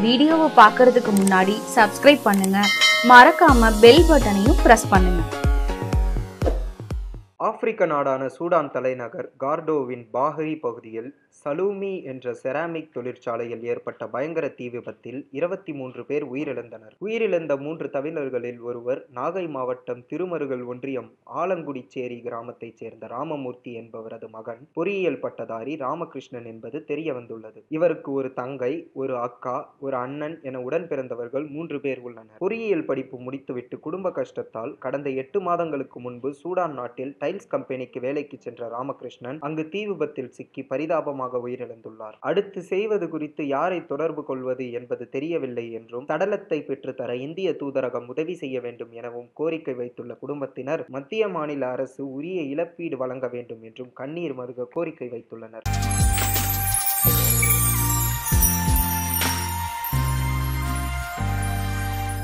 வீடியோவை பார்க்கறதுக்கு முன்னாடி சப்ஸ்கிரைப் பண்ணுங்க மறக்காம பெல் பட்டனையும் பிரஸ் பண்ணுங்க ஆப்பிரிக்க நாடான சூடான் தலைநகர் கார்டோவின் பாஹரி பகுதியில் சலூமி என்ற செராமிக் தொழிற்சாலையில் ஏற்பட்ட பயங்கர தீ விபத்தில் இருபத்தி மூன்று பேர் உயிரிழந்தனர் உயிரிழந்த மூன்று தமிழர்களில் ஒருவர் நாகை மாவட்டம் திருமருகல் ஒன்றியம் ஆலங்குடிச்சேரி கிராமத்தைச் சேர்ந்த ராமமூர்த்தி என்பவரது மகன் பொறியியல் பட்டதாரி ராமகிருஷ்ணன் என்பது தெரிய வந்துள்ளது இவருக்கு ஒரு தங்கை ஒரு அக்கா ஒரு அண்ணன் என உடன் பிறந்தவர்கள் மூன்று பேர் உள்ளனர் பொறியியல் படிப்பு முடித்துவிட்டு குடும்ப கஷ்டத்தால் கடந்த எட்டு மாதங்களுக்கு முன்பு சூடான் நாட்டில் டைல்ஸ் கம்பெனிக்கு வேலைக்கு சென்ற ராமகிருஷ்ணன் அங்கு தீ விபத்தில் சிக்கி பரிதாபமாக உயிரிழந்துள்ளார் அடுத்து செய்வது குறித்து யாரை தொடர்பு கொள்வது என்பது தெரியவில்லை என்றும் சடலத்தை பெற்றுத்தர இந்திய தூதரகம் உதவி செய்ய வேண்டும் எனவும் கோரிக்கை வைத்துள்ள குடும்பத்தினர் மத்திய மாநில அரசு உரிய இழப்பீடு வழங்க வேண்டும் என்றும் கண்ணீர் மருக கோரிக்கை வைத்துள்ளனர்